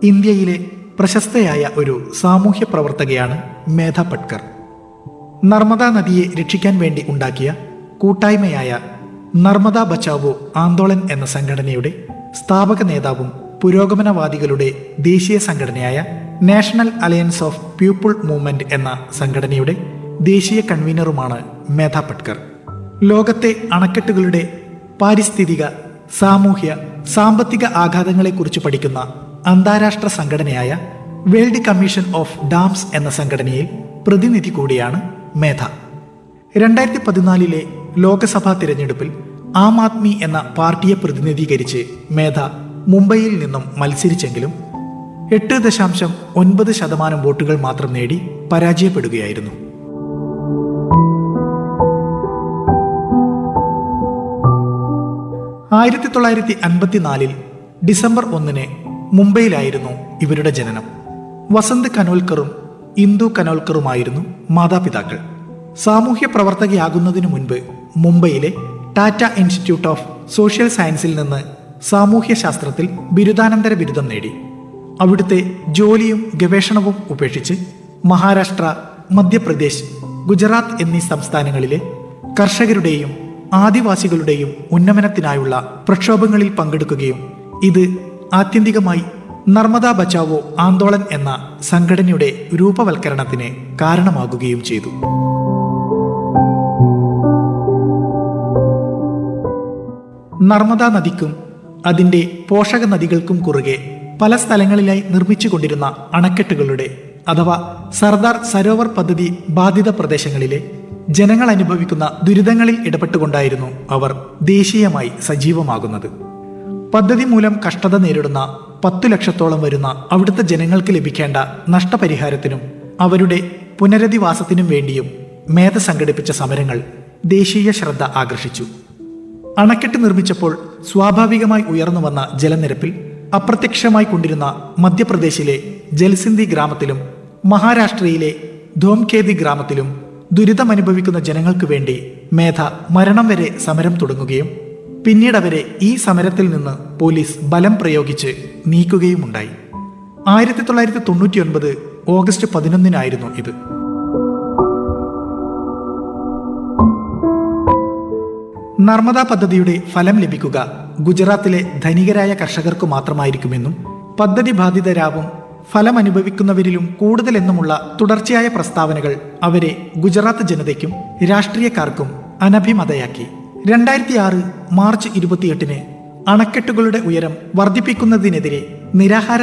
ഇന്ത്യയിലെ പ്രശസ്തയായ ഒരു സാമൂഹ്യ പ്രവർത്തകയാണ് മേധ പട്കർ നർമ്മദാ നദിയെ രക്ഷിക്കാൻ വേണ്ടി ഉണ്ടാക്കിയ കൂട്ടായ്മയായ നർമ്മദ ബച്ചാവോ ആന്തോളൻ എന്ന സംഘടനയുടെ സ്ഥാപക നേതാവും പുരോഗമനവാദികളുടെ ദേശീയ സംഘടനയായ national alliance of people movement എന്ന സംഘടനയുടെ ദേശീയ കൺവീനറുമാണ് മേധ പട്കർ ലോകത്തെ അണക്കെട്ടുകളുടെ പാരിസ്ഥിതിക സാമൂഹ്യ സാമ്പത്തിക ആഘാതങ്ങളെക്കുറിച്ച് പഠിക്കുന്ന അന്താരാഷ്ട്ര സംഘടനയായ വേൾഡ് കമ്മീഷൻ ഓഫ് ഡാംസ് എന്ന സംഘടനയിൽ പ്രതിനിധി കൂടിയാണ് മേധ രണ്ടായിരത്തി പതിനാലിലെ ലോക്സഭാ തിരഞ്ഞെടുപ്പിൽ ആം ആദ്മി എന്ന പാർട്ടിയെ പ്രതിനിധീകരിച്ച് മേധ മുംബൈയിൽ നിന്നും മത്സരിച്ചെങ്കിലും എട്ട് ദശാംശം ഒൻപത് ശതമാനം വോട്ടുകൾ മാത്രം നേടി പരാജയപ്പെടുകയായിരുന്നു ആയിരത്തി തൊള്ളായിരത്തി അൻപത്തിനാലിൽ ഡിസംബർ ഒന്നിന് മുംബൈയിലായിരുന്നു ഇവരുടെ ജനനം വസന്ത് കനോൽക്കറും ഇന്ദു കനോൽക്കറുമായിരുന്നു മാതാപിതാക്കൾ സാമൂഹ്യ പ്രവർത്തകയാകുന്നതിനു മുൻപ് മുംബൈയിലെ ടാറ്റ ഇൻസ്റ്റിറ്റ്യൂട്ട് ഓഫ് സോഷ്യൽ സയൻസിൽ നിന്ന് സാമൂഹ്യ ശാസ്ത്രത്തിൽ ബിരുദാനന്തര ബിരുദം നേടി അവിടുത്തെ ജോലിയും ഗവേഷണവും ഉപേക്ഷിച്ച് മഹാരാഷ്ട്ര മധ്യപ്രദേശ് ഗുജറാത്ത് എന്നീ സംസ്ഥാനങ്ങളിലെ കർഷകരുടെയും ആദിവാസികളുടെയും ഉന്നമനത്തിനായുള്ള പ്രക്ഷോഭങ്ങളിൽ പങ്കെടുക്കുകയും ഇത് ആത്യന്തികമായി നർമ്മദ ബച്ചാവോ ആന്തോളൻ എന്ന സംഘടനയുടെ രൂപവൽക്കരണത്തിന് കാരണമാകുകയും ചെയ്തു നർമ്മദ നദിക്കും അതിന്റെ പോഷക നദികൾക്കും കുറുകെ പല സ്ഥലങ്ങളിലായി നിർമ്മിച്ചുകൊണ്ടിരുന്ന അണക്കെട്ടുകളുടെ അഥവാ സർദാർ സരോവർ പദ്ധതി ബാധിത പ്രദേശങ്ങളിലെ ജനങ്ങൾ അനുഭവിക്കുന്ന ദുരിതങ്ങളിൽ ഇടപെട്ടുകൊണ്ടായിരുന്നു അവർ ദേശീയമായി സജീവമാകുന്നത് പദ്ധതി മൂലം കഷ്ടത നേരിടുന്ന പത്തു ലക്ഷത്തോളം വരുന്ന അവിടുത്തെ ജനങ്ങൾക്ക് ലഭിക്കേണ്ട നഷ്ടപരിഹാരത്തിനും അവരുടെ പുനരധിവാസത്തിനും വേണ്ടിയും മേധ സംഘടിപ്പിച്ച സമരങ്ങൾ ദേശീയ ശ്രദ്ധ ആകർഷിച്ചു അണക്കെട്ട് നിർമ്മിച്ചപ്പോൾ സ്വാഭാവികമായി ഉയർന്നു വന്ന ജലനിരപ്പിൽ അപ്രത്യക്ഷമായി കൊണ്ടിരുന്ന മധ്യപ്രദേശിലെ ജൽസിന്തി ഗ്രാമത്തിലും മഹാരാഷ്ട്രയിലെ ധോംഖേദി ഗ്രാമത്തിലും ദുരിതമനുഭവിക്കുന്ന ജനങ്ങൾക്ക് വേണ്ടി മേധ മരണം വരെ സമരം തുടങ്ങുകയും പിന്നീട് അവരെ ഈ സമരത്തിൽ നിന്ന് പോലീസ് ബലം പ്രയോഗിച്ച് നീക്കുകയുമുണ്ടായി ആയിരത്തി തൊള്ളായിരത്തി തൊണ്ണൂറ്റി ഒൻപത് ഓഗസ്റ്റ് പതിനൊന്നിനായിരുന്നു ഇത് നർമ്മദ പദ്ധതിയുടെ ഫലം ലഭിക്കുക ഗുജറാത്തിലെ ധനികരായ കർഷകർക്ക് മാത്രമായിരിക്കുമെന്നും പദ്ധതി ബാധിതരാവും ഫലം അനുഭവിക്കുന്നവരിലും കൂടുതലെന്നുമുള്ള തുടർച്ചയായ പ്രസ്താവനകൾ അവരെ ഗുജറാത്ത് ജനതയ്ക്കും രാഷ്ട്രീയക്കാർക്കും അനഭിമതയാക്കി രണ്ടായിരത്തി ആറ് മാർച്ച് ഇരുപത്തിയെട്ടിന് അണക്കെട്ടുകളുടെ ഉയരം വർദ്ധിപ്പിക്കുന്നതിനെതിരെ നിരാഹാര